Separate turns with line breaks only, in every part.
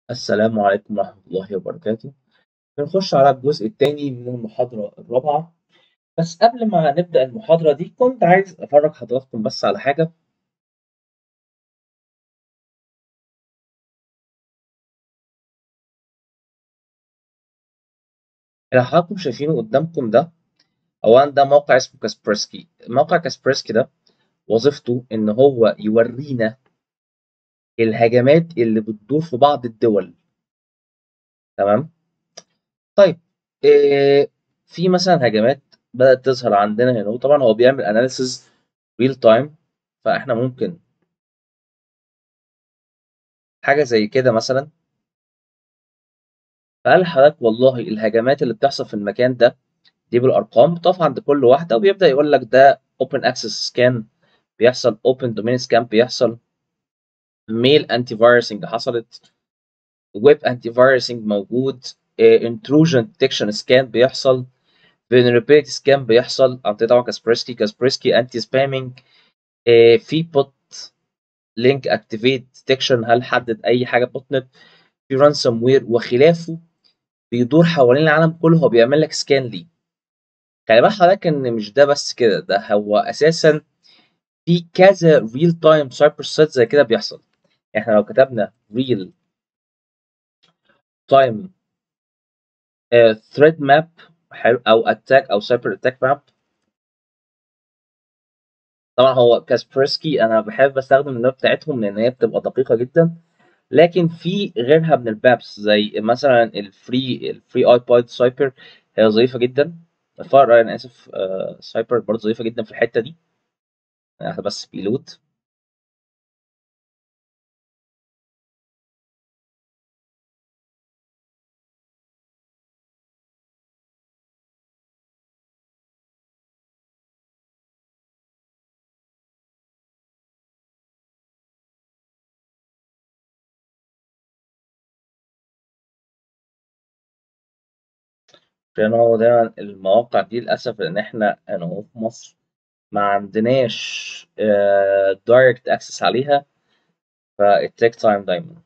السلام عليكم ورحمة الله وبركاته بنخش على الجزء الثاني من المحاضرة الرابعة بس قبل ما نبدأ المحاضرة دي كنت عايز أفرج حضراتكم بس على حاجة اللي حضراتكم شايفينه قدامكم ده أولا ده موقع اسمه كاسبرسكي موقع كاسبرسكي ده وظيفته إن هو يورينا الهجمات اللي بتدور في بعض الدول تمام طيب إيه في مثلا هجمات بدأت تظهر عندنا هنا وطبعا هو بيعمل اناليسز ريل تايم فاحنا ممكن حاجة زي كده مثلا فقال لحضرتك والله الهجمات اللي بتحصل في المكان ده دي بالارقام بتقف عند كل واحده وبيبدا يقول لك ده اوبن اكسس سكان بيحصل اوبن دومين سكان بيحصل ميل انتي فيروسنج حصلت ويب انتي فيروسنج موجود انتروجن ديتكشن سكان بيحصل vulnerability سكان بيحصل عن طريق طبعا كاسبرسكي كاسبرسكي انتي سبامينج في بوت لينك اكتيفيت ديتكشن هل حدد اي حاجه بوت نت في رانسوم وير وخلافه بيدور حوالين العالم كله هو بيعمل لك سكان ليه خلي بالك حضرتك ان مش ده بس كده ده هو اساسا في كذا ريل تايم سايبر سيت زي كده بيحصل احنا لو كتبنا ريل تايم ثريد ماب او اتاك او سايبر اتاك ماب طبعا هو كاسبرسكي انا بحب استخدم الماب بتاعتهم لان هي بتبقى دقيقه جدا لكن في غيرها من البابس زي مثلا الفري الفري ايباد سايبر هي ظريفه جدا الفار انا اسف آه سايبر برضه ظريفه جدا في الحته دي احنا بس بيلود عشان هو دايما المواقع دي للأسف إن إحنا هنا هو في مصر ما عندناش دايركت اكسس عليها فالتيك تايم دايما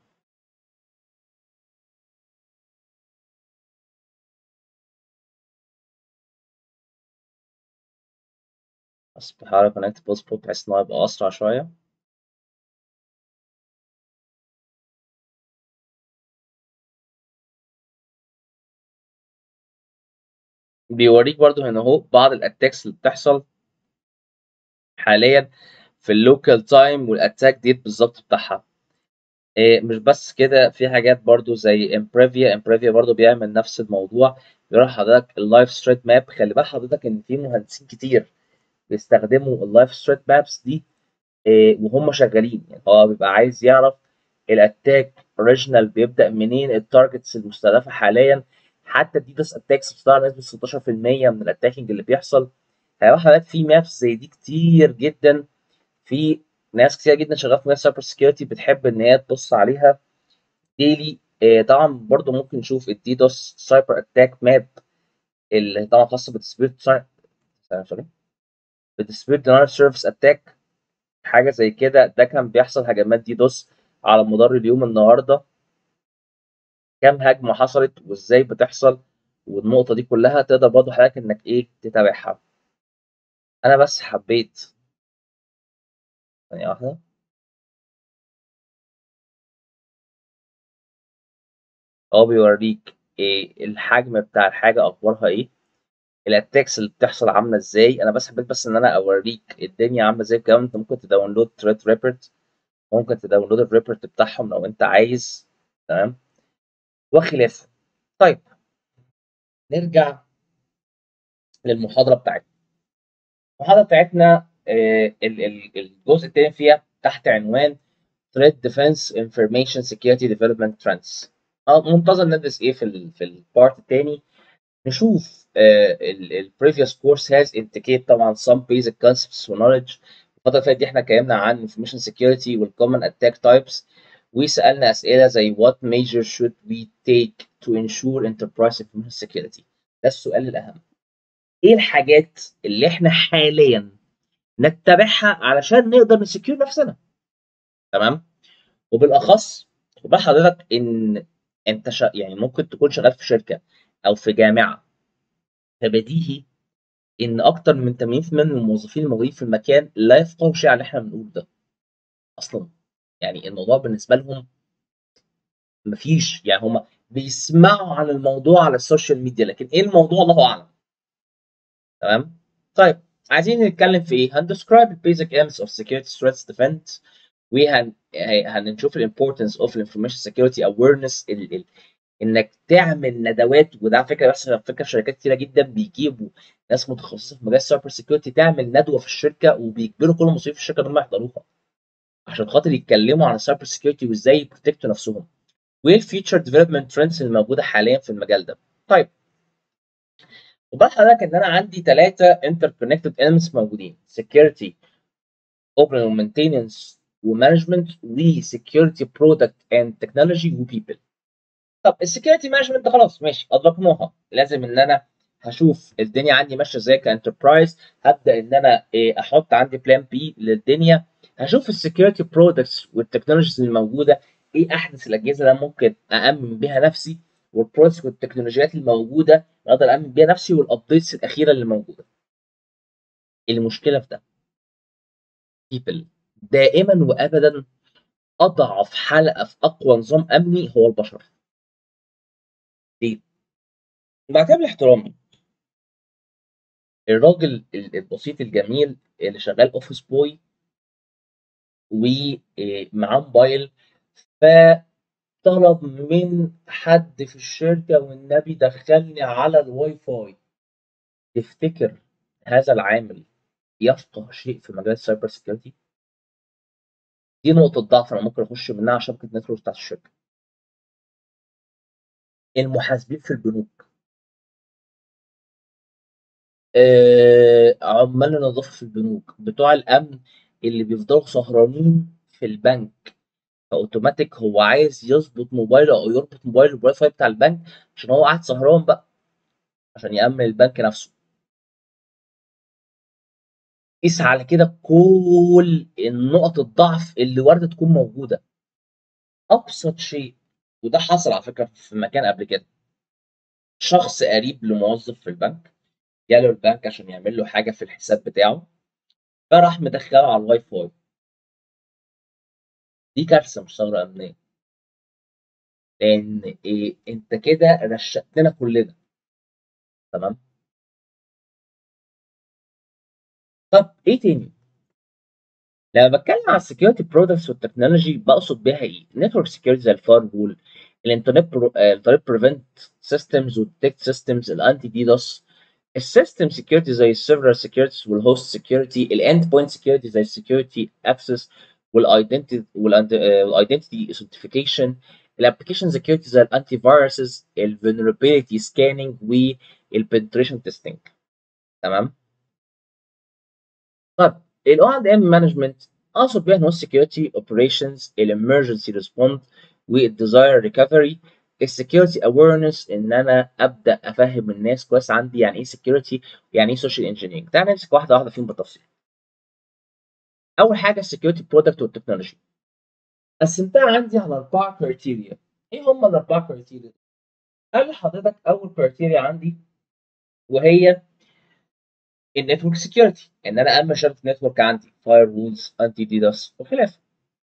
بس بحاول كونكت بوست بوت بحيث إن هو يبقى أسرع شوية بيوريك برضو هنا اهو بعض الاتاكس اللي بتحصل حاليا في اللوكال تايم والاتاك ديت بالظبط بتاعها إيه مش بس كده في حاجات برضو زي امبريفيا امبريفيا برضو بيعمل نفس الموضوع بيروح حضرتك اللايف ستريت ماب خلي بال حضرتك ان في مهندسين كتير بيستخدموا اللايف ستريت مابس دي إيه وهم شغالين يعني هو بيبقى عايز يعرف الاتاك اوريجينال بيبدا منين التارجتس المستهدفه حاليا حتى دي بس اتاكس بتطلع نسبه 16% من الاتاكينج اللي بيحصل هيبقى حضرتك في مابس زي دي كتير جدا في ناس كتير جدا شغاله في سايبر سكيورتي بتحب ان هي تبص عليها ديلي آه طبعا برضو ممكن نشوف الديدوس سايبر اتاك ماب اللي طبعا خاصه بالديسبيوت سوري بالديسبيوت دينايل سيرفيس اتاك حاجه زي كده ده كان بيحصل هجمات ديدوس على مدار اليوم النهارده كام هجمه حصلت وازاي بتحصل والنقطه دي كلها تقدر برضو حضرتك انك ايه تتابعها انا بس حبيت ثانيه واحده هو بيوريك إيه الحجم بتاع الحاجه اخبارها ايه الاتاكس اللي بتحصل عامله ازاي انا بس حبيت بس ان انا اوريك الدنيا عامله ازاي كمان انت ممكن تداونلود ثريت ريبورت ممكن تداونلود الريبورت بتاعهم لو انت عايز تمام وخلافه طيب نرجع للمحاضره بتاعتنا المحاضره بتاعتنا آه الجزء الثاني فيها تحت عنوان Threat Defense Information Security Development Trends منتظر ندرس ايه في ال في البارت الثاني نشوف ال previous course has indicate طبعا some basic concepts و knowledge الفترة اللي فاتت دي احنا اتكلمنا عن information security وال common attack types وسألنا أسئلة زي what measures should we take to ensure enterprise information security ده السؤال الأهم ايه الحاجات اللي احنا حاليا نتبعها علشان نقدر نسكيور نفسنا تمام وبالاخص خد بال حضرتك ان انت شا... يعني ممكن تكون شغال في شركه او في جامعه فبديهي ان اكتر من 80% من الموظفين الموجودين في المكان لا يفقهوا شيء عن اللي احنا بنقوله ده اصلا يعني الموضوع بالنسبه لهم مفيش يعني هم بيسمعوا عن الموضوع على السوشيال ميديا لكن ايه الموضوع الله اعلم تمام طيب عايزين نتكلم في ايه هندسكرايب البيزك elements of security threats defense وهن هنشوف الامبورتنس اوف الانفورميشن سكيورتي اويرنس انك تعمل ندوات وده على فكره بس على فكره في شركات كتيره جدا بيجيبوا ناس متخصصه في مجال السايبر سكيورتي تعمل ندوه في الشركه وبيجبروا كل الموظفين في الشركه ان هم يحضروها عشان خاطر يتكلموا عن السايبر سكيورتي وازاي يبروتكتوا نفسهم وايه الفيتشر ديفلوبمنت ترندز الموجوده حاليا في المجال ده طيب وبقى حضرتك ان انا عندي ثلاثه انتر كونكتد elements موجودين security open maintenance ومانجمنت وسكيورتي برودكت اند تكنولوجي وبيبل طب السكيورتي مانجمنت خلاص ماشي ادركناها لازم ان انا هشوف الدنيا عندي ماشيه ازاي كانتربرايز هبدا ان انا إيه احط عندي بلان بي للدنيا هشوف السكيورتي برودكتس والتكنولوجيز الموجوده ايه احدث الاجهزه اللي ممكن اامن بيها نفسي والبرودكتس والتكنولوجيات الموجوده اللي اقدر امن بيها نفسي والابديتس الاخيره اللي موجوده المشكله في ده people دائما وابدا اضعف حلقه في اقوى نظام امني هو البشر ليه؟ مع كامل احترامي الراجل البسيط الجميل اللي شغال اوفيس بوي ومعاه موبايل فطلب من حد في الشركه والنبي دخلني على الواي فاي تفتكر هذا العامل يفقه شيء في مجال السايبر سكيورتي؟ دي نقطة ضعف أنا ممكن أخش منها على شبكة نتورك بتاعت الشركة. المحاسبين في البنوك. آه عمال النظافة في البنوك، بتوع الأمن اللي بيفضلوا سهرانين في البنك. فأوتوماتيك هو عايز يظبط موبايله أو يربط موبايله بالواي فاي بتاع البنك عشان هو قاعد سهران بقى. عشان يأمن البنك نفسه. قيس على كده كل النقط الضعف اللي وارده تكون موجوده ابسط شيء وده حصل على فكره في مكان قبل كده شخص قريب لموظف في البنك جاله البنك عشان يعمل له حاجه في الحساب بتاعه فراح مدخله على الواي فاي دي كارثه مش ثغره امنيه لان إيه انت كده رشقتنا كلنا تمام طب ايه تاني؟ لما بتكلم على السكيورتي برودكتس والتكنولوجي بقصد بيها ايه؟ النتورك سكيورتي زي الفاير وول الانترنت برو... الانترنت بريفنت سيستمز والديتكت سيستمز الانتي ديدوس السيستم سكيورتي زي السيرفر سكيورتي والهوست سكيورتي الاند بوينت سكيورتي زي السكيورتي اكسس والايدنتي والايدنتي اثنتيفيكيشن الابلكيشن سكيورتي زي الانتي فيروسز الفولنربيلتي سكاننج والبنتريشن تيستنج تمام طيب ال O&M مانجمنت اقصد بيها ان هو السكيورتي اوبريشنز الامرجنسي ريسبوند والديزاير ريكفري السكيورتي اويرنس ان انا ابدا افهم الناس كويس عندي يعني ايه سكيورتي ويعني ايه سوشيال انجينيرنج تعال نمسك واحده واحده فيهم بالتفصيل اول حاجه السكيورتي برودكت والتكنولوجي قسمتها عندي على اربع كريتيريا ايه هم الاربع كريتيريا قال لحضرتك اول كريتيريا عندي وهي النتورك سكيورتي ان انا امن شبكه نتورك عندي فاير وولز انتي ديدوس وخلافه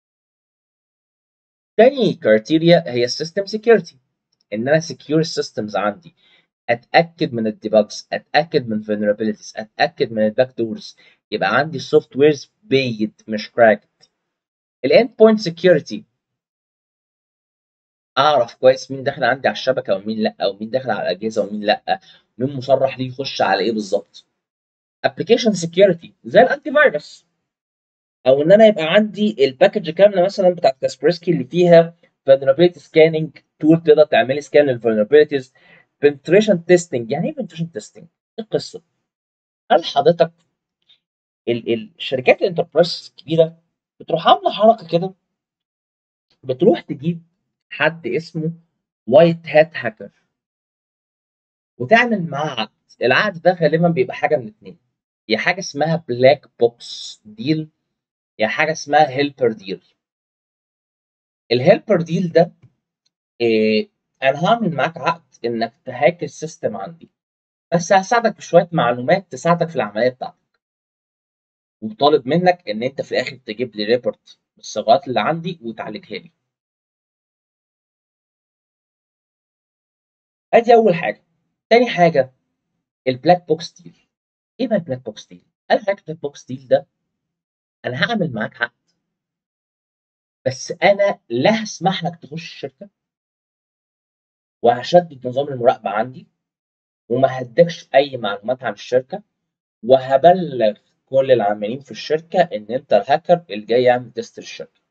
تاني كريتيريا هي السيستم سكيورتي ان انا سكيور السيستمز عندي اتاكد من الديباجز اتاكد من vulnerabilities اتاكد من الباك دورز يبقى عندي السوفت ويرز بيت مش كراكت الاند بوينت سكيورتي اعرف كويس مين داخل عندي على الشبكه ومين لا ومين داخل على الاجهزه ومين لا مين مصرح ليه يخش على ايه بالظبط ابلكيشن سكيورتي زي الانتي فيروس او ان انا يبقى عندي الباكج كامله مثلا بتاعت كاسبرسكي اللي فيها vulnerability scanning تول تقدر تعملي سكان للفولنربيلتيز penetration testing يعني ايه penetration testing؟ ايه القصه؟ هل حضرتك ال الشركات الانتربرايز الكبيره بتروح عامله حركه كده بتروح تجيب حد اسمه وايت هات هاكر وتعمل معاه عقد العقد ده غالبا بيبقى حاجه من اتنين يا حاجه اسمها بلاك بوكس ديل يا حاجه اسمها هيلبر ديل الهيلبر ديل ده إيه انا هعمل معاك عقد انك تهاك السيستم عندي بس هساعدك بشويه معلومات تساعدك في العمليه بتاعتك وطالب منك ان انت في الاخر تجيب لي ريبورت بالثغرات اللي عندي وتعالجها لي ادي اول حاجه تاني حاجه البلاك بوكس ديل ايه بقى البلاك بوكس ديل انا حاجه البلاك بوكس ديل ده انا هعمل معاك عقد بس انا لا هسمح لك تخش الشركه وهشدد نظام المراقبه عندي وما هديكش اي معلومات عن الشركه وهبلغ كل العاملين في الشركه ان انت الهاكر اللي جاي يعمل تيست للشركه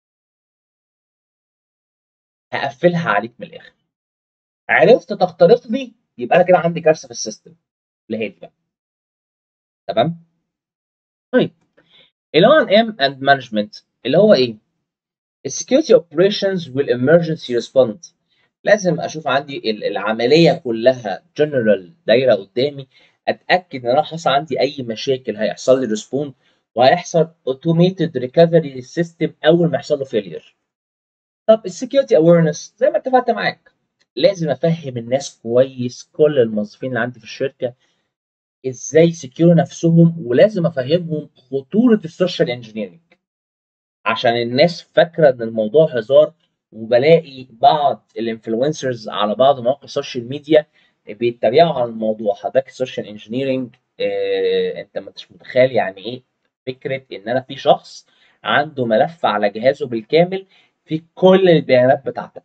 هقفلها عليك من الاخر عرفت تخترقني يبقى انا كده عندي كارثه في السيستم لهادي بقى تمام طيب ال ONM and management اللي هو ايه السكيورتي اوبريشنز والامرجنسي ريسبوند لازم اشوف عندي العمليه كلها جنرال دايره قدامي اتاكد ان انا حصل عندي اي مشاكل هيحصل لي ريسبوند وهيحصل اوتوميتد ريكفري للسيستم اول ما يحصل له فيلير طب السكيورتي اويرنس زي ما اتفقت معاك لازم افهم الناس كويس كل الموظفين اللي عندي في الشركه ازاي سكيور نفسهم ولازم افهمهم خطوره السوشيال انجينيرنج عشان الناس فاكره ان الموضوع هزار وبلاقي بعض الانفلونسرز على بعض مواقع السوشيال ميديا بيتريقوا على الموضوع حضرتك السوشيال انجينيرنج آه انت مش متخيل يعني ايه فكره ان انا في شخص عنده ملف على جهازه بالكامل فيه كل البيانات بتاعتك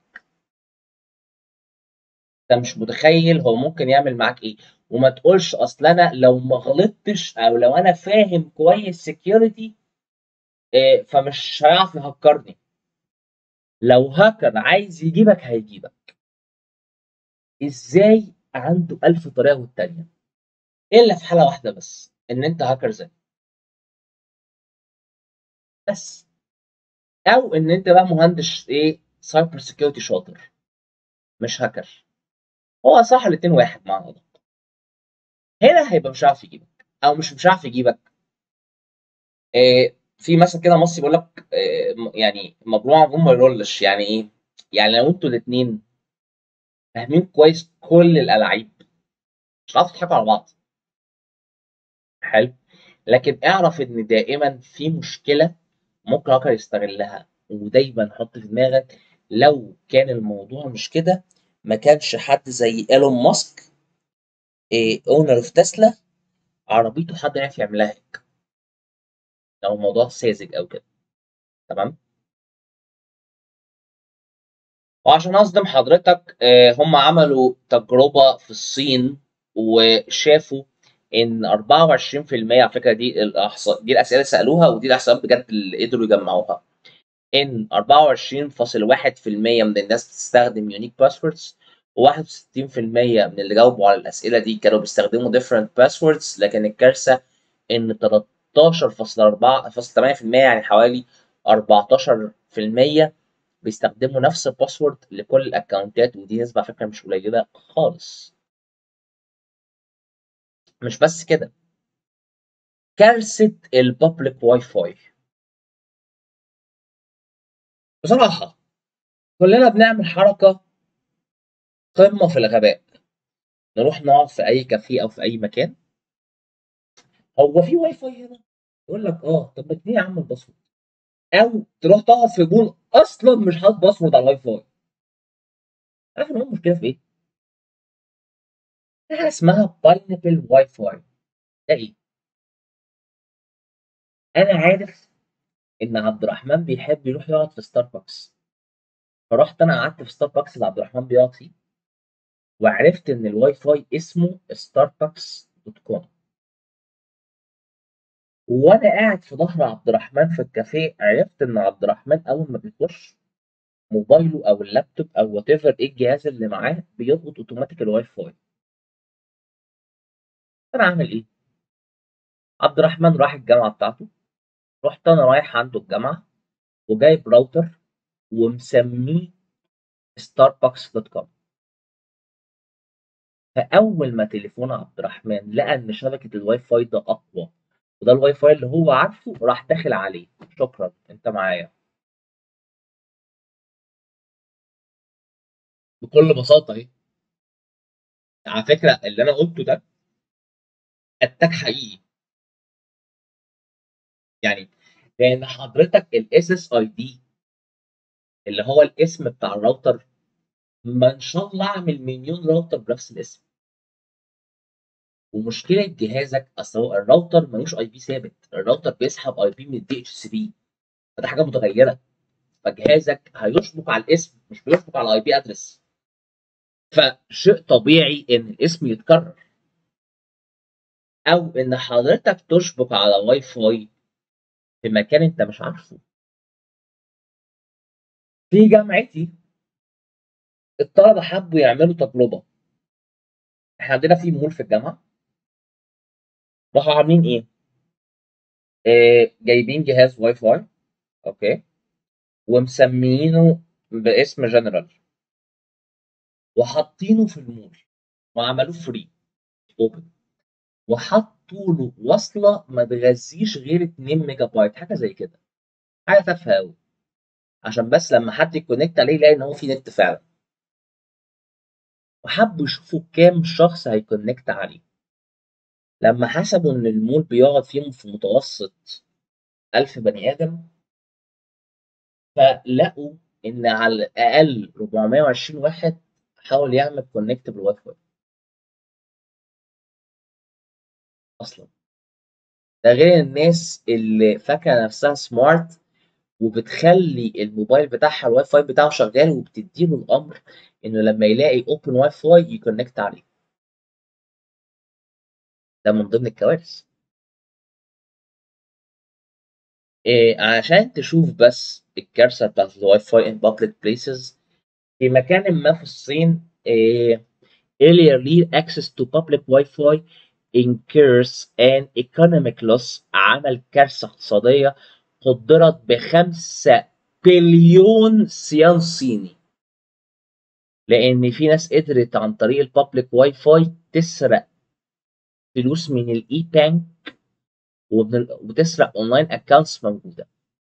انت مش متخيل هو ممكن يعمل معاك ايه وما تقولش اصل انا لو ما غلطتش او لو انا فاهم كويس سكيورتي إيه فمش هيعرف يهكرني لو هاكر عايز يجيبك هيجيبك ازاي عنده ألف طريقة والتانية إلا في حالة واحدة بس إن أنت هاكر زي بس أو إن أنت بقى مهندس إيه سايبر سكيورتي شاطر مش هاكر هو صح الاتنين واحد مع بعض هنا هيبقى مش عارف يجيبك أو مش مش عارف يجيبك إيه في مثل كده مصري بيقول لك إيه يعني مبروع عموم ما يرولش يعني ايه؟ يعني لو انتوا الاثنين فاهمين كويس كل الالعاب مش هتعرفوا تضحكوا على بعض حلو لكن اعرف ان دائما في مشكله ممكن هاكر يستغلها ودايما حط في دماغك لو كان الموضوع مش كده ما كانش حد زي ايلون ماسك اونر اوف تسلا عربيته حد يعرف يعملها هيك لو الموضوع ساذج او كده تمام وعشان اصدم حضرتك هم عملوا تجربه في الصين وشافوا ان 24% على فكره دي الاحصاء دي الاسئله اللي سالوها ودي الاحصاءات بجد اللي قدروا يجمعوها ان 24.1% من الناس بتستخدم يونيك باسوردز و61% من اللي جاوبوا على الاسئله دي كانوا بيستخدموا different passwords لكن الكارثه ان 13.4.8% يعني حوالي 14% بيستخدموا نفس الباسورد لكل الاكونتات ودي نسبه على فكره مش قليله خالص مش بس كده كارثه البابليك واي فاي بصراحه كلنا بنعمل حركه قمه في الغباء نروح نقعد في اي كافيه او في اي مكان هو في واي فاي هنا يقول لك اه طب ما تديني يا عم الباسورد او تروح تقعد في مول اصلا مش حاطط باسورد على الواي فاي عارف ان هو المشكله في ايه؟ في حاجه اسمها باينبل واي فاي ده ايه؟ انا عارف ان عبد الرحمن بيحب يروح يقعد في ستاربكس فرحت انا قعدت في ستاربكس اللي عبد الرحمن بيقعد فيه وعرفت ان الواي فاي اسمه ستاربكس دوت كوم وانا قاعد في ظهر عبد الرحمن في الكافيه عرفت ان عبد الرحمن اول ما بيخش موبايله او اللابتوب او وات ايفر ايه الجهاز اللي معاه بيلقط اوتوماتيك الواي فاي انا عامل ايه عبد الرحمن راح الجامعه بتاعته رحت انا رايح عنده الجامعه وجايب راوتر ومسميه ستاربكس دوت كوم فاول ما تليفون عبد الرحمن لقى ان شبكه الواي فاي ده اقوى وده الواي فاي اللي هو عارفه راح داخل عليه شكرا انت معايا بكل بساطه اهي على فكره اللي انا قلته ده اتاك حقيقي يعني لان حضرتك الاس اس اي دي اللي هو الاسم بتاع الراوتر ما ان شاء الله اعمل مليون راوتر بنفس الاسم ومشكله جهازك اصل هو الراوتر ملوش اي بي ثابت الراوتر بيسحب اي بي من الدي اتش سي بي فده حاجه متغيره فجهازك هيشبك على الاسم مش بيشبك على الاي بي ادرس فشيء طبيعي ان الاسم يتكرر او ان حضرتك تشبك على واي فاي في مكان انت مش عارفه في جامعتي الطلبه حبوا يعملوا تجربه احنا عندنا في مول في الجامعه راحوا عاملين ايه؟ آه جايبين جهاز واي فاي اوكي ومسميينه باسم جنرال وحاطينه في المول وعملوه فري اوبن وحطوا له وصله ما تغذيش غير 2 ميجا بايت حاجه زي كده حاجه تافهه قوي عشان بس لما حد يكونكت عليه يلاقي ان هو في نت فعلا وحبوا يشوفوا كام شخص هيكونكت عليه لما حسبوا ان المول بيقعد فيهم في متوسط 1000 بني ادم فلقوا ان على الاقل 420 واحد حاول يعمل كونكت بالواي فاي اصلا ده غير الناس اللي فاكره نفسها سمارت وبتخلي الموبايل بتاعها الواي فاي بتاعه شغال وبتديله الامر انه لما يلاقي اوبن واي فاي يكونكت عليه ده من ضمن الكوارث إيه عشان تشوف بس الكارثه بتاعت الواي فاي ان بابليك بليسز في مكان ما في الصين إيه earlier lead access to public Wi-Fi incurs an economic loss عمل كارثة اقتصادية قدرت بخمسة بليون سيان صيني لأن في ناس قدرت عن طريق البابليك واي فاي تسرق فلوس من الاي بانك وتسرق اونلاين اكونتس موجودة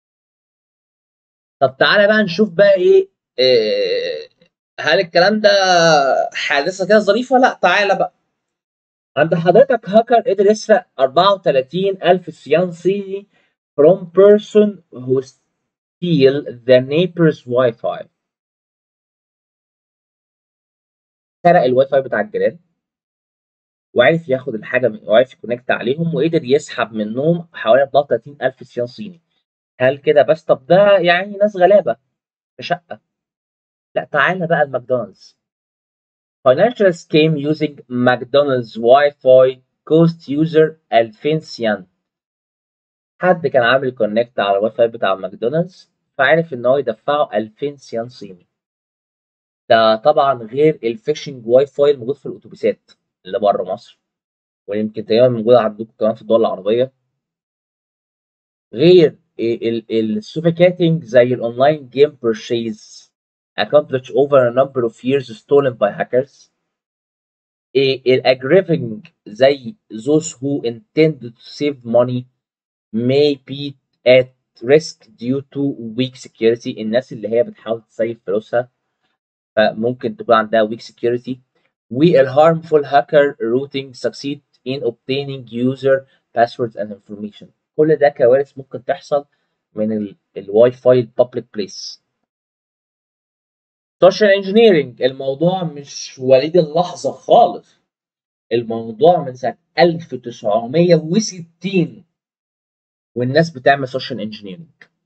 طب تعالى بقى نشوف بقى ايه, إيه هل الكلام ده حادثة كده ظريفة؟ لا تعالى بقى عند حضرتك هاكر قدر يسرق 34 ألف سيان صيني from person who steal the neighbor's Wi-Fi سرق الواي فاي بتاع الجيران وعرف ياخد الحاجة من وعرف يكونكت عليهم وقدر يسحب منهم حوالي 34 ألف سيان صيني هل كده بس طب ده يعني ناس غلابة في شقة لا تعالى بقى الماكدونالدز Financial scheme using McDonald's Wi-Fi cost user 2000 سيان حد كان عامل كونكت على الواي فاي بتاع ماكدونالدز فعرف ان هو يدفعه 2000 سيان صيني ده طبعا غير الفيشنج واي فاي الموجود في الاتوبيسات اللي بره مصر ويمكن تقريبا موجود عندكم كمان في الدول العربيه غير السوفيكاتنج زي الاونلاين جيم purchase accomplished over a number of years stolen by hackers الاجريفنج زي those who intend to save money may be at risk due to weak security الناس اللي هي بتحاول تسيف فلوسها فممكن تكون عندها weak security وال harmful hacker routing succeed in obtaining user passwords and information كل ده كوارث ممكن تحصل من الواي فاي البابليك بليس سوشيال انجينيرنج الموضوع مش وليد اللحظه خالص الموضوع من سنه 1960 والناس بتعمل سوشيال انجينيرنج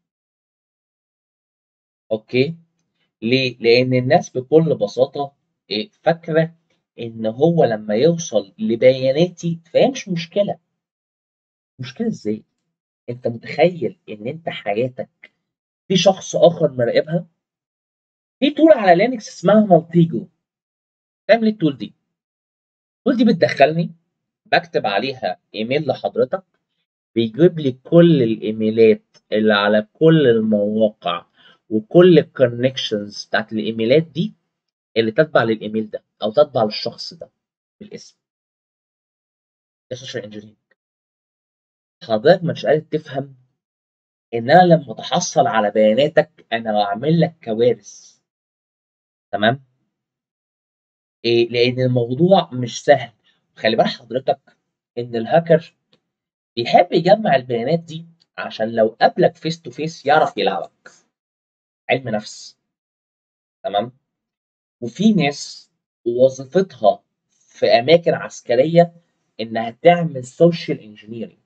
اوكي ليه لان الناس بكل بساطه فاكره ان هو لما يوصل لبياناتي فهي مش مشكله مشكله ازاي انت متخيل ان انت حياتك في شخص اخر مراقبها في تول على لينكس اسمها مالتيجو تعمل التول دي التول دي بتدخلني بكتب عليها ايميل لحضرتك بيجيب لي كل الايميلات اللي على كل المواقع وكل الكونكشنز بتاعت الايميلات دي اللي تتبع للايميل ده او تتبع للشخص ده بالاسم ده سوشيال انجينيرنج حضرتك مش قادر تفهم ان انا لما اتحصل على بياناتك انا بعمل لك كوارث تمام إيه لان الموضوع مش سهل خلي بال حضرتك ان الهاكر بيحب يجمع البيانات دي عشان لو قابلك فيس تو فيس يعرف يلعبك علم نفس تمام وفي ناس وظيفتها في اماكن عسكريه انها تعمل سوشيال انجينيرنج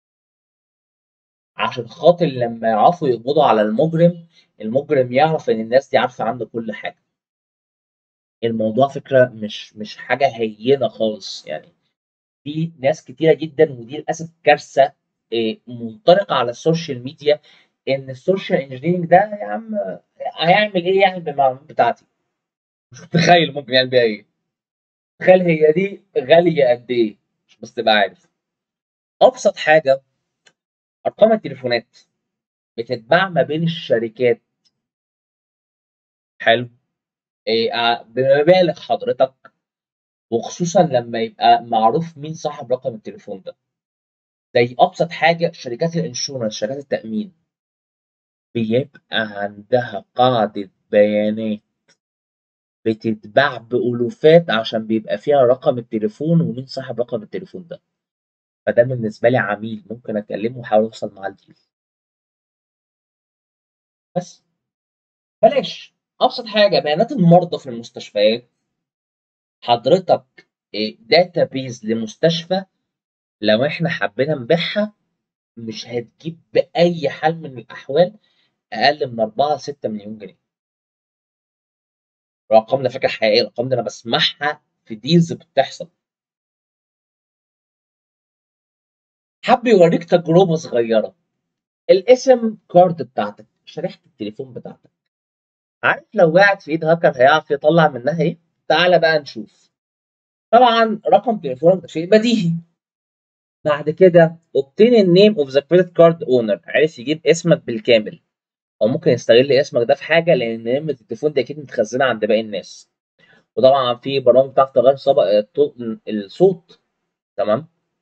عشان خاطر لما يعرفوا يقبضوا على المجرم المجرم يعرف ان الناس دي عارفه عنده كل حاجه الموضوع فكره مش مش حاجه هينه خالص يعني في ناس كتيره جدا ودي للاسف كارثه إيه، منطلقه على السوشيال ميديا ان السوشيال انجينيرنج ده يا عم هيعمل ايه يعني بالمعلومات بتاعتي مش متخيل ممكن يعمل بيها ايه تخيل هي دي غاليه قد ايه مش بس تبقى عارف ابسط حاجه ارقام التليفونات بتتباع ما بين الشركات حلو إيه آه، بمبالغ حضرتك وخصوصا لما يبقى معروف مين صاحب رقم التليفون ده زي ابسط حاجه شركات الانشورنس شركات التامين بيبقى عندها قاعده بيانات بتتباع بألوفات عشان بيبقى فيها رقم التليفون ومين صاحب رقم التليفون ده فده بالنسبة لي عميل ممكن أكلمه وأحاول أوصل معاه الديل بس بلاش أبسط حاجة بيانات المرضى في المستشفيات حضرتك داتا بيز لمستشفى لو احنا حبينا نبيعها مش هتجيب بأي حال من الأحوال أقل من 4 6 مليون جنيه الارقام دي فكره حقيقيه الارقام دي انا بسمعها في ديلز بتحصل حب يوريك تجربه صغيره الاسم كارد بتاعتك شريحه التليفون بتاعتك عارف لو وقعت في ايد هاكر هيعرف يطلع منها ايه تعالى بقى نشوف طبعا رقم تليفونك ده شيء بديهي بعد كده obtain the name of the credit card owner عرف يجيب اسمك بالكامل او ممكن يستغل اسمك ده في حاجه لان نمره التليفون دي اكيد متخزنه عند باقي الناس وطبعا في برامج بتعرف تغير الصوت تمام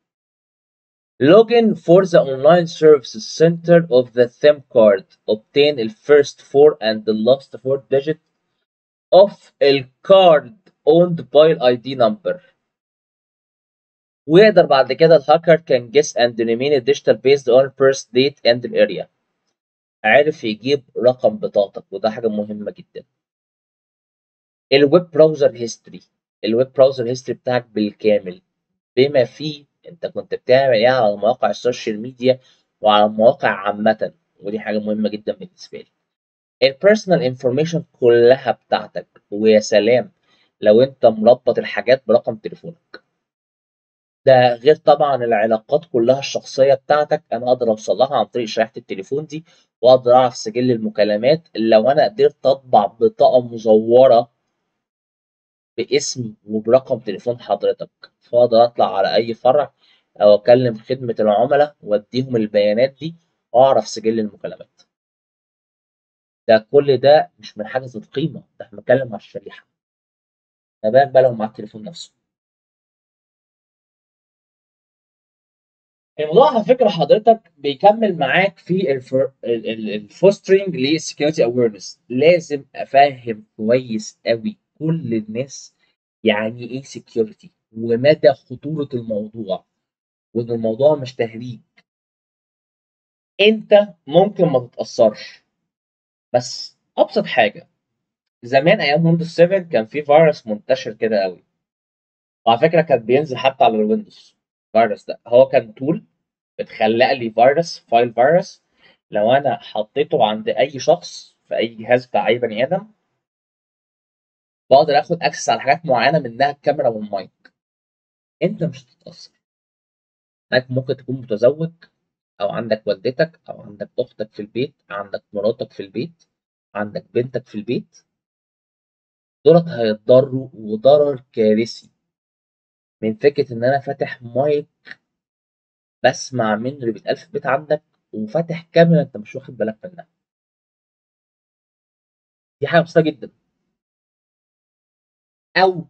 login for the online services center of the theme card obtain the first four and the last four digit of the card owned by ID number ويقدر بعد كده الهاكر can guess and remain a digital based on first date and the area عرف يجيب رقم بطاقتك وده حاجة مهمة جدا الويب براوزر هيستوري الويب براوزر هيستوري بتاعك بالكامل بما فيه انت كنت بتعمل ايه على مواقع السوشيال ميديا وعلى المواقع عامة ودي حاجة مهمة جدا بالنسبة لي البيرسونال انفورميشن كلها بتاعتك ويا سلام لو انت مربط الحاجات برقم تليفونك ده غير طبعا العلاقات كلها الشخصية بتاعتك أنا أقدر أوصل لها عن طريق شريحة التليفون دي وأقدر أعرف سجل المكالمات لو أنا قدرت أطبع بطاقة مزورة باسم وبرقم تليفون حضرتك فأقدر أطلع على أي فرع أو أكلم خدمة العملاء وأديهم البيانات دي وأعرف سجل المكالمات ده كل ده مش من حاجة ذات قيمة ده احنا بنتكلم على الشريحة ما بالك بقى لو معاك التليفون نفسه الموضوع على فكره حضرتك بيكمل معاك في الفوسترنج للسكيورتي اويرنس لازم افهم كويس قوي كل الناس يعني ايه سكيورتي ومدى خطوره الموضوع وان الموضوع مش تهريج انت ممكن ما تتاثرش بس ابسط حاجه زمان ايام ويندوز 7 كان في فيروس منتشر كده قوي وعلى فكره كان بينزل حتى على الويندوز الفيروس ده هو كان تول بتخلق لي فيروس فايل فيروس لو انا حطيته عند اي شخص في اي جهاز بتاع اي بني ادم بقدر اخد اكسس على حاجات معينه منها الكاميرا والمايك انت مش هتتاثر انك ممكن تكون متزوج او عندك والدتك او عندك اختك في البيت عندك مراتك في البيت عندك بنتك في البيت دولت هيتضروا وضرر كارثي من فكره ان انا فاتح مايك بسمع منه اللي بيتقال في البيت عندك وفاتح كاميرا انت مش واخد بالك منها دي حاجه بسيطه جدا او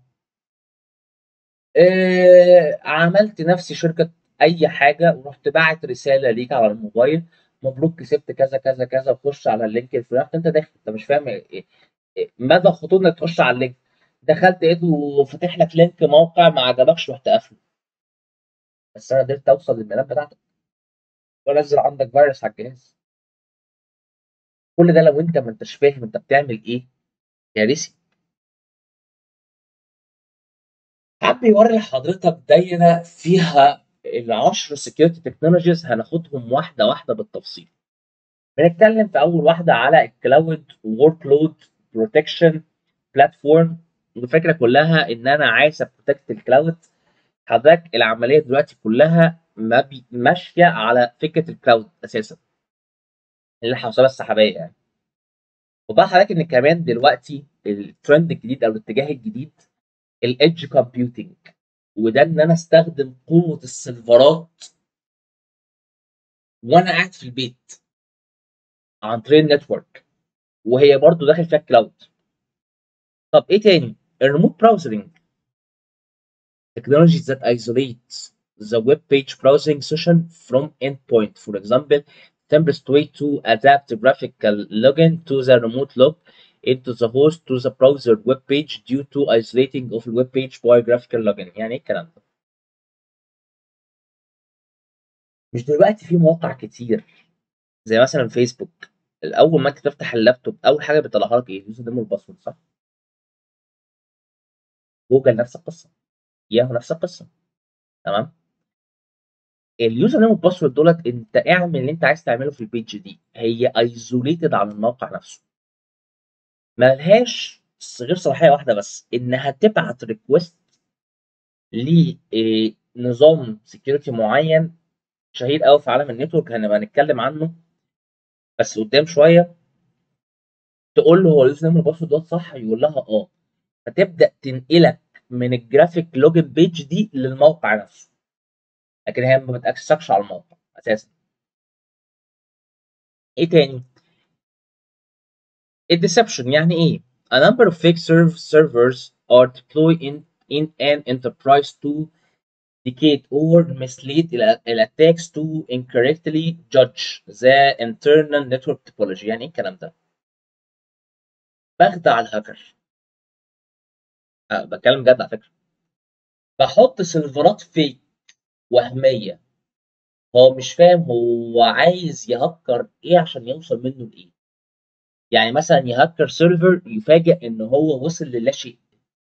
آه عملت نفسي شركه اي حاجه ورحت باعت رساله ليك على الموبايل مبروك كسبت كذا كذا كذا وخش على اللينك الفلاني انت داخل انت مش فاهم إيه, إيه مدى خطوره انك تخش على اللينك دخلت لقيته فاتح لك لينك موقع ما عجبكش رحت قافله بس انا قدرت اوصل للبيانات بتاعتك وانزل عندك فيروس على الجهاز كل ده لو انت ما انتش فاهم انت بتعمل ايه كارثي حابب يوري لحضرتك دايره فيها العشر سكيورتي تكنولوجيز هناخدهم واحده واحده بالتفصيل بنتكلم في اول واحده على الكلاود ورك لود بروتكشن بلاتفورم الفكره كلها ان انا عايز ابروتكت الكلاود حضرتك العمليه دلوقتي كلها ما بي- ماشيه على فكره الكلاود اساسا الحوسبه السحابيه يعني وبقى حضرتك ان كمان دلوقتي الترند الجديد او الاتجاه الجديد الايدج كومبيوتنج وده ان انا استخدم قوه السيرفرات وانا قاعد في البيت عن طريق النتورك وهي برضو داخل فيها الكلاود طب ايه تاني الريموت براوزنج technologies that isolate the web page browsing session from endpoint for example simplest way to adapt graphical login to the remote log into the host to the browser web page due to isolating of the web page by graphical login يعني ايه الكلام ده مش دلوقتي في مواقع كتير زي مثلا فيسبوك الاول ما انت تفتح اللابتوب اول حاجه بيطلعها لك ايه اليوزر نيم والباسورد صح جوجل نفس القصه ياهو نفس القصه تمام اليوزر نيم والباسورد دولت انت اعمل اللي انت عايز تعمله في البيج دي هي ايزوليتد عن الموقع نفسه ملهاش غير صلاحيه واحده بس انها تبعت ريكوست لنظام سكيورتي معين شهير قوي في عالم النتورك هنبقى نتكلم عنه بس قدام شويه تقول له هو اليوزر نيم والباسورد دوت صح يقول لها اه فتبدا تنقلك من الجرافيك لوجن بيج دي للموقع نفسه لكن هي ما بتاكسسكش على الموقع اساسا ايه تاني الديسبشن يعني ايه a number of fake serv servers are deployed in in an enterprise to dictate or mislead ال- attacks to incorrectly judge the internal network topology يعني ايه الكلام ده بخدع الهاكر أه بتكلم جد على فكره بحط سيرفرات فيك وهميه هو مش فاهم هو عايز يهكر ايه عشان يوصل منه لايه يعني مثلا يهكر سيرفر يفاجئ ان هو وصل للا شيء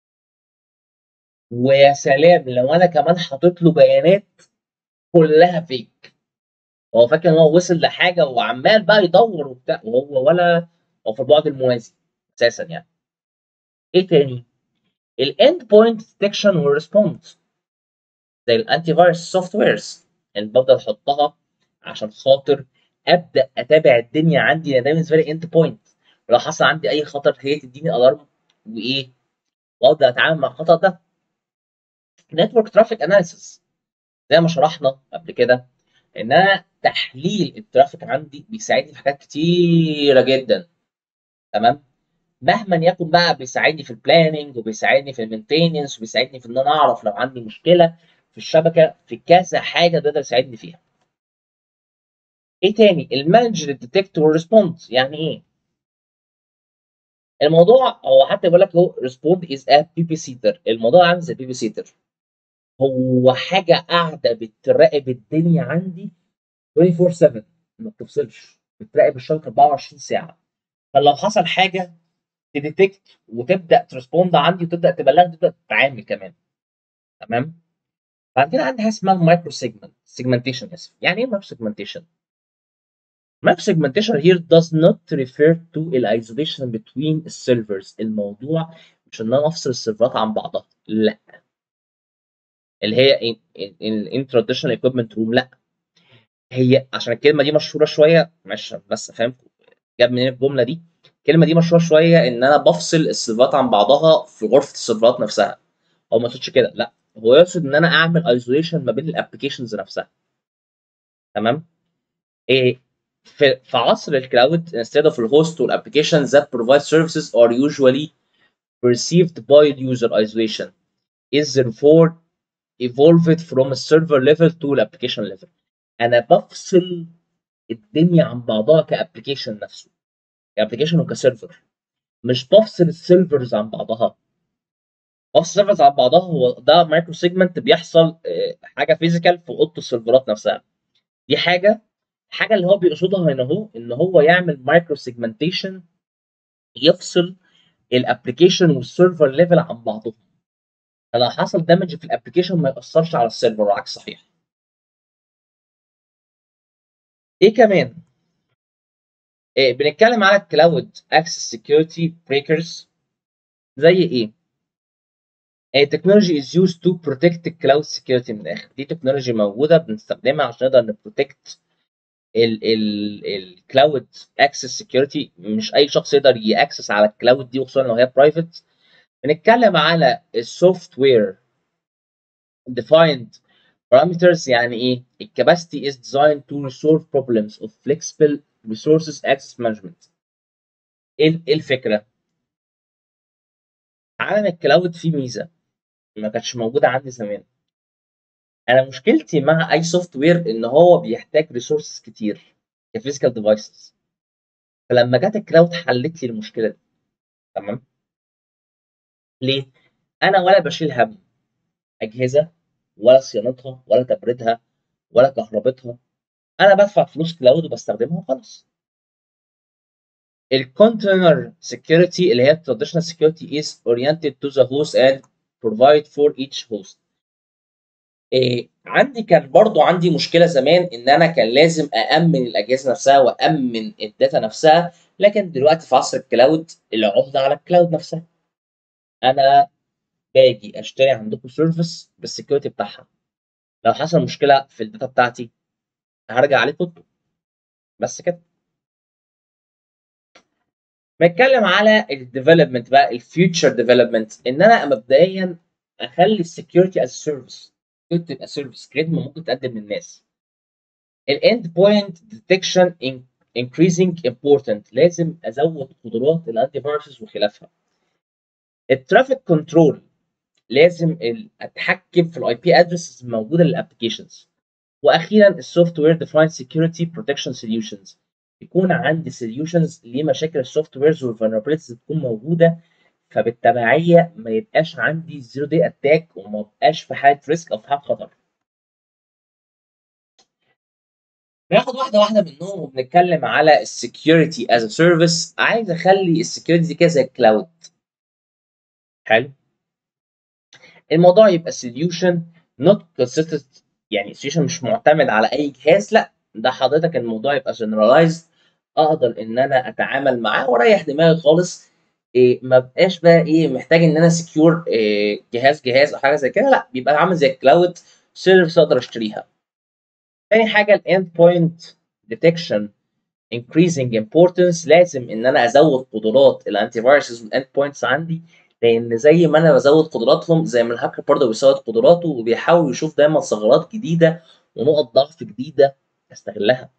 ويا سلام لو انا كمان حاطط له بيانات كلها فيك هو فاكر ان هو وصل لحاجه وعمال بقى يدور وبتاع وهو ولا هو في البعد الموازي اساسا يعني ايه تاني الاند بوينت ديتكشن والريسبونس زي الانتي فيروس سوفت ويرز اللي بفضل احطها عشان خاطر ابدا اتابع الدنيا عندي لان ده بالنسبه لي اند بوينت ولو حصل عندي اي خطر هي تديني الارم وايه واقدر اتعامل مع الخطر ده نتورك ترافيك اناليسيس زي ما شرحنا قبل كده ان انا تحليل الترافيك عندي بيساعدني في حاجات كتيره جدا تمام مهما يكن بقى بيساعدني في البلاننج وبيساعدني في المينتيننس وبيساعدني في ان انا اعرف لو عندي مشكله في الشبكه في كذا حاجه بيقدر يساعدني فيها ايه تاني المانج ديتكت والريسبونس يعني ايه الموضوع هو حتى بيقول لك هو ريسبوند از ا بي بي سيتر الموضوع عامل زي بي بي سيتر هو حاجه قاعده بتراقب الدنيا عندي 24 7 ما بتفصلش بتراقب الشبكه 24 ساعه فلو حصل حاجه تديتكت وتبدا تريسبوند عندي وتبدا تبلغني تبدا تتعامل كمان تمام بعد كده عندي حاجه اسمها المايكرو سيجمنت سيجمنتيشن اسف يعني ايه مايكرو سيجمنتيشن مايكرو سيجمنتيشن here does not refer to الايزوليشن between السيرفرز الموضوع مش ان انا افصل السيرفرات عن بعضها لا اللي هي الانتراديشنال ايكويبمنت روم لا هي عشان الكلمه دي مشهوره شويه مش بس فاهم جاب منين الجمله دي الكلمه دي مشهوره شويه ان انا بفصل السيرفرات عن بعضها في غرفه السيرفرات نفسها هو ما يقصدش كده لا هو يقصد ان انا اعمل ايزوليشن ما بين الابلكيشنز نفسها تمام ايه في, في عصر الكلاود instead of the host or applications that provide services are usually perceived by user isolation is therefore evolved from a server level to الابلكيشن level انا بفصل الدنيا عن بعضها كابلكيشن نفسه كابلكيشن وكسيرفر مش بفصل السيرفرز عن بعضها اوف سيرفرز على بعضها هو ده مايكرو سيجمنت بيحصل آه، حاجه فيزيكال في اوضه السيرفرات نفسها دي حاجه الحاجه اللي هو بيقصدها هنا اهو ان هو يعمل مايكرو سيجمنتيشن يفصل الابلكيشن والسيرفر ليفل عن بعضهم فلو حصل دامج في الابلكيشن ما ياثرش على السيرفر والعكس صحيح ايه كمان إيه بنتكلم على الكلاود اكسس سكيورتي بريكرز زي ايه التكنولوجي is used to protect the cloud security من الاخر دي تكنولوجي موجوده بنستخدمها عشان نقدر نبروتكت الكلاود اكسس سكيورتي مش اي شخص يقدر ياكسس على الكلاود دي وخصوصا لو هي برايفت بنتكلم على السوفت وير defined parameters يعني ايه الكاباسيتي is designed to resolve problems of flexible resources access management ايه إيه الفكره عالم الكلاود فيه ميزه ما كانتش موجوده عندي زمان انا مشكلتي مع اي سوفت وير ان هو بيحتاج ريسورسز كتير كفيزيكال ديفايسز فلما جت الكلاود حلت لي المشكله دي تمام ليه انا ولا بشيل هم اجهزه ولا صيانتها ولا تبريدها ولا كهربتها انا بدفع فلوس كلاود وبستخدمها وخلاص الكونتينر سكيورتي اللي هي traditional security is oriented to the host and provide for each host إيه عندي كان برضو عندي مشكله زمان ان انا كان لازم اامن الاجهزه نفسها وامن الداتا نفسها لكن دلوقتي في عصر الكلاود العهده على الكلاود نفسها انا باجي اشتري عندكم سيرفيس بالسكيورتي بتاعها لو حصل مشكله في الداتا بتاعتي هرجع عليكم انتوا بس كده بتكلم على الديفلوبمنت بقى الفيوتشر ديفلوبمنت ان انا مبدئيا اخلي السكيورتي از سيرفيس تبقى سيرفيس خدمه ممكن تقدم للناس الاند بوينت ديتكشن increasing important لازم ازود قدرات الانتي فيروسز وخلافها الترافيك كنترول لازم ال- اتحكم في الاي بي ادرسز الموجوده للابلكيشنز واخيرا السوفت وير ديفايند سكيورتي بروتكشن سوليوشنز يكون عندي سوليوشنز لمشاكل السوفت ويرز والفولنربيلتيز تكون موجوده فبالتبعيه ما يبقاش عندي زيرو دي اتاك وما بقاش في حاله ريسك او في حاله خطر ناخد واحده واحده منهم وبنتكلم على السكيورتي از سيرفيس عايز اخلي السكيورتي دي كده زي الكلاود حلو الموضوع يبقى سوليوشن نوت consistent يعني سوليوشن مش معتمد على اي جهاز لا ده حضرتك الموضوع يبقى generalized اقدر ان انا اتعامل معاه واريح دماغي خالص إيه ما بقاش بقى ايه محتاج ان انا سكيور إيه جهاز جهاز او حاجه زي كده لا بيبقى عامل زي الكلاود سيرفيس اقدر اشتريها تاني حاجه الاند بوينت ديتكشن increasing importance لازم ان انا ازود قدرات الانتي فيروسز والاند بوينتس عندي لان زي ما انا بزود قدراتهم زي ما الهاكر برضه بيزود قدراته وبيحاول يشوف دايما ثغرات جديده ونقط ضعف جديده استغلها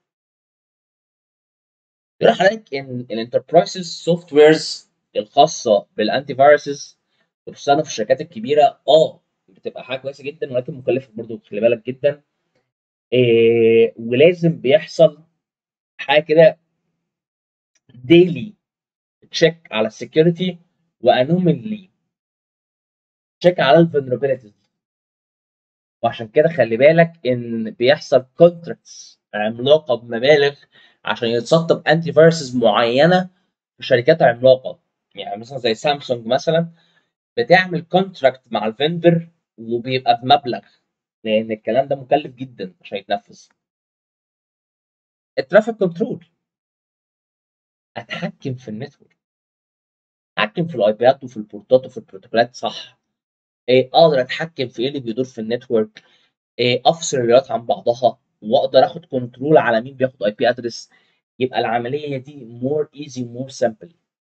يقول لحضرتك ان الانتربرايزز سوفت ويرز الخاصه بالانتي فيروسز بتستخدم في الشركات الكبيره اه بتبقى حاجه كويسه جدا ولكن مكلفه برضه خلي بالك جدا إيه ولازم بيحصل حاجه كده ديلي تشيك على السكيورتي وانومالي تشيك على الفولنربيلتيز وعشان كده خلي بالك ان بيحصل كونتراكتس عملاقه بمبالغ عشان يتسطب انتي فيروسز معينه في شركات عملاقه يعني مثلا زي سامسونج مثلا بتعمل كونتراكت مع الفندر وبيبقى بمبلغ لان الكلام ده مكلف جدا عشان يتنفذ الترافيك كنترول اتحكم في النتورك اتحكم في الاي بيات وفي البورتات وفي البروتوكولات صح إيه اقدر اتحكم في ايه اللي بيدور في النتورك إيه افصل الرياضات عن بعضها واقدر اخد كنترول على مين بياخد اي بي ادرس يبقى العمليه دي مور ايزي مور سمبل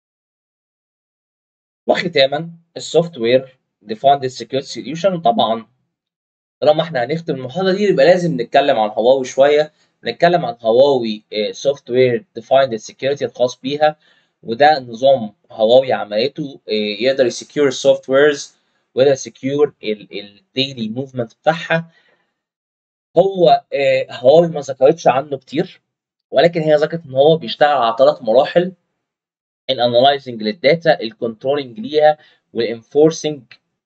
وختاما السوفت وير ديفايند سكيورتي سوليوشن طبعا طالما احنا هنختم المحاضره دي يبقى لازم نتكلم عن هواوي شويه نتكلم عن هواوي سوفت وير ديفايند سكيورتي الخاص بيها وده نظام هواوي عملته إيه، يقدر يسكيور السوفت ويرز ويقدر يسكيور الديلي موفمنت بتاعها هو آه، هواوي ما ذكرتش عنه كتير ولكن هي ذكرت ان هو بيشتغل على ثلاث مراحل ان انالايزنج للداتا الكنترولنج ليها والانفورسنج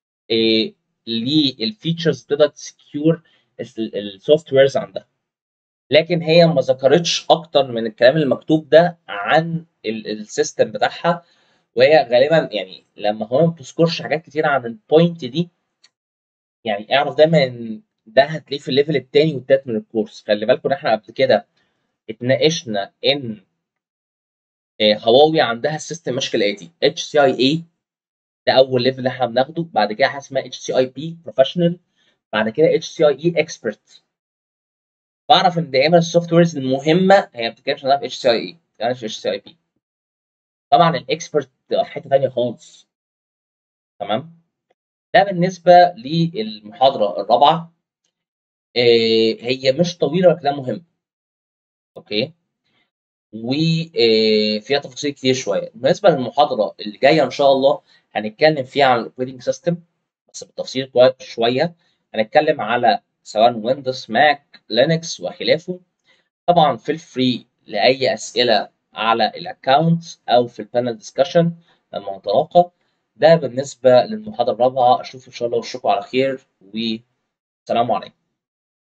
للفيتشرز تقدر تسكيور السوفت ويرز عندها لكن هي ما ذكرتش اكتر من الكلام المكتوب ده عن السيستم بتاعها وهي غالبا يعني لما هو ما بتذكرش حاجات كتير عن البوينت دي يعني اعرف دايما ان ده هتلاقيه في الليفل الثاني والثالث من الكورس خلي بالكم احنا قبل كده اتناقشنا ان هواوي عندها السيستم ماشي كالاتي اتش سي اي اي ده اول ليفل اللي احنا بناخده بعد كده حاجه اسمها اتش سي اي بي بروفيشنال بعد كده اتش سي اي اي اكسبرت بعرف ان دايما السوفت ويرز المهمه هي ما بتتكلمش عنها في اتش سي اي اي ما في اتش سي اي بي طبعا الاكسبرت في حته ثانيه خالص تمام ده بالنسبه للمحاضره الرابعه هي مش طويله ولكنها مهمه اوكي وفيها تفاصيل كتير شويه بالنسبه للمحاضره اللي جايه ان شاء الله هنتكلم فيها عن الاوبريتنج سيستم بس بالتفصيل شويه هنتكلم على سواء ويندوز ماك لينكس وخلافه طبعا فيل فري لاي اسئله على الاكونت او في البانل ديسكشن لما نتلاقى ده بالنسبه للمحاضره الرابعه اشوف ان شاء الله وشكم على خير والسلام عليكم